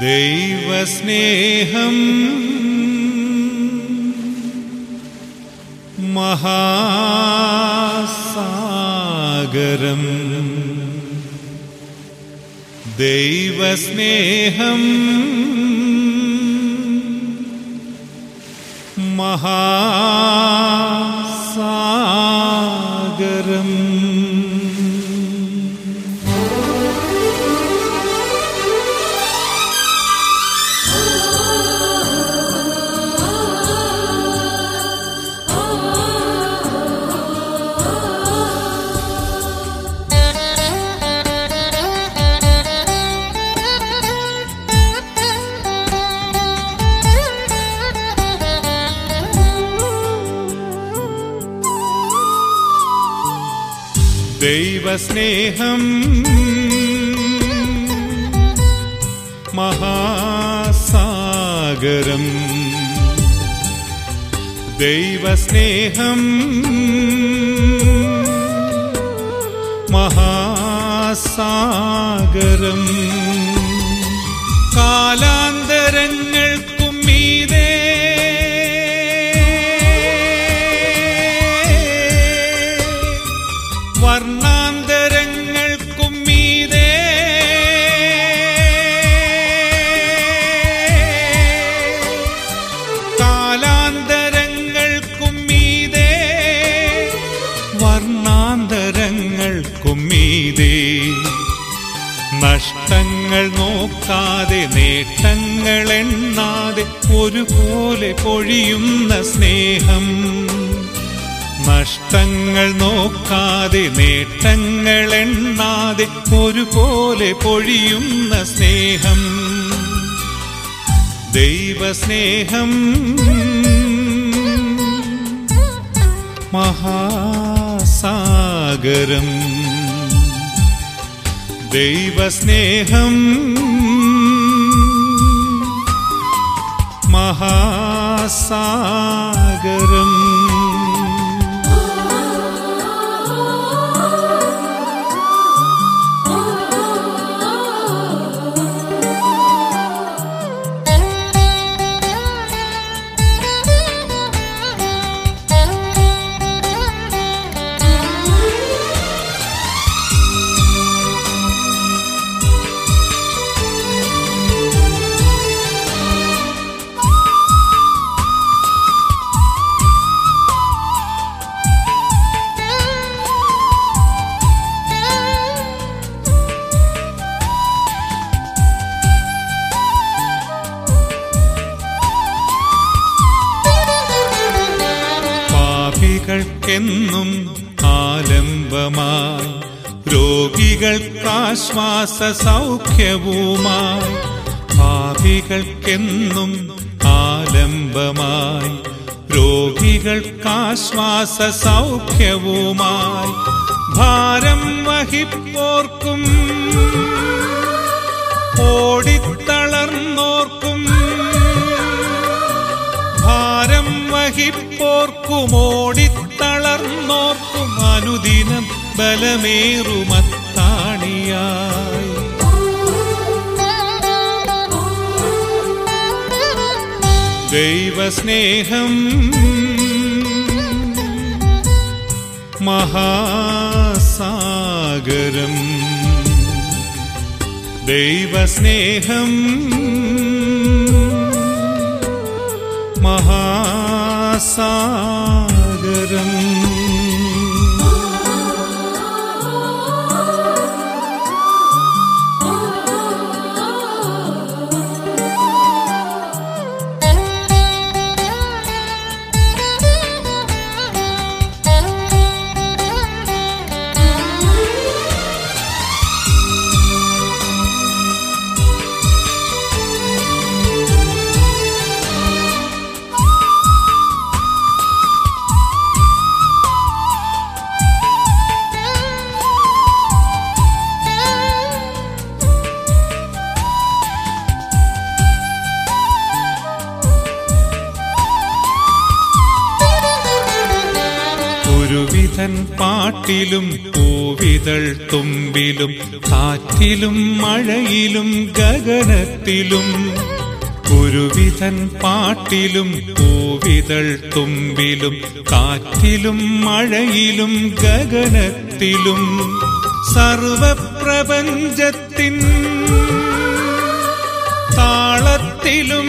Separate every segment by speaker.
Speaker 1: ദൈവസ്നേഹം മഹാസാഗരം ദൈവസ്നേഹം മഹാസാഗരം ദൈവസ്നേഹം മഹാസാഗരം ദൈവസ്നേഹം മഹാസാഗരം കാലാന്തരങ്ങൾക്കും മീതേ വർണ്ണാന്തരങ്ങൾക്കും മീതേ കാലാന്തരങ്ങൾക്കും മീതേ വർണ്ണാന്തരങ്ങൾക്കും മീതേ നഷ്ടങ്ങൾ നോക്കാതെ നേട്ടങ്ങൾ എണ്ണാതെ ഒരുപോലെ പൊഴിയുന്ന സ്നേഹം നഷ്ടങ്ങൾ നോക്കാതെ നേട്ടങ്ങൾ എണ്ണാതെ ഒരുപോലെ പൊഴിയുന്ന സ്നേഹം ദൈവസ്നേഹം മഹാസാഗരം ദൈവസ്നേഹം മഹാസാഗരം പാപികൾക്കെന്നും ആലംബമായി രോഗികൾക്കാശ്വാസ സൗഖ്യവുമായി പാപികൾക്കെന്നും ആലംബമായി രോഗികൾക്കാശ്വാസ സൗഖ്യവുമായി ഭാരം വഹിപ്പോർക്കും ഓടിത്തളർന്നോർക്കും ഭാരം വഹിപ്പോർക്കും ഓടിത്തളർന്നോർക്കും അനുദിനം ബലമേറുമത്താണിയായി ദൈവസ്നേഹം മഹാസാഗരം ദൈവസ്നേഹം മഹാസാഗരം ഒരുവിധൻ പാട്ടിലും പൂവിതൾ തുമ്പിലും കാറ്റിലും മഴയിലും ഗഗനത്തിലും ഒരുവിധൻ പാട്ടിലും പൂവിതൾ തുമ്പിലും കാറ്റിലും മഴയിലും ഗഗനത്തിലും സർവപ്രപഞ്ചത്തിൻ താളത്തിലും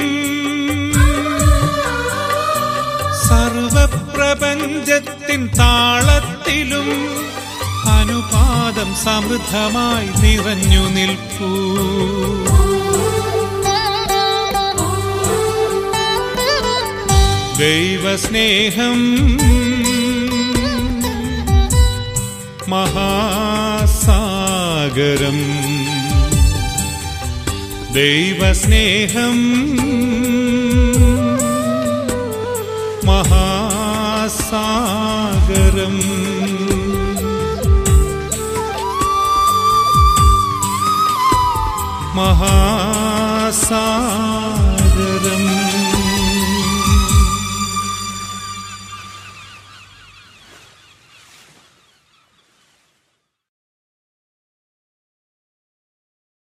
Speaker 1: സർവപ്രപഞ്ചത്തിൻ താളത്തിലും അനുപാദം സമൃദ്ധമായി നിറഞ്ഞു നിൽപ്പൂ ദൈവസ്നേഹം മഹാസാഗരം ദൈവസ്നേഹം മഹാസാഗരം മഹാസാഗരം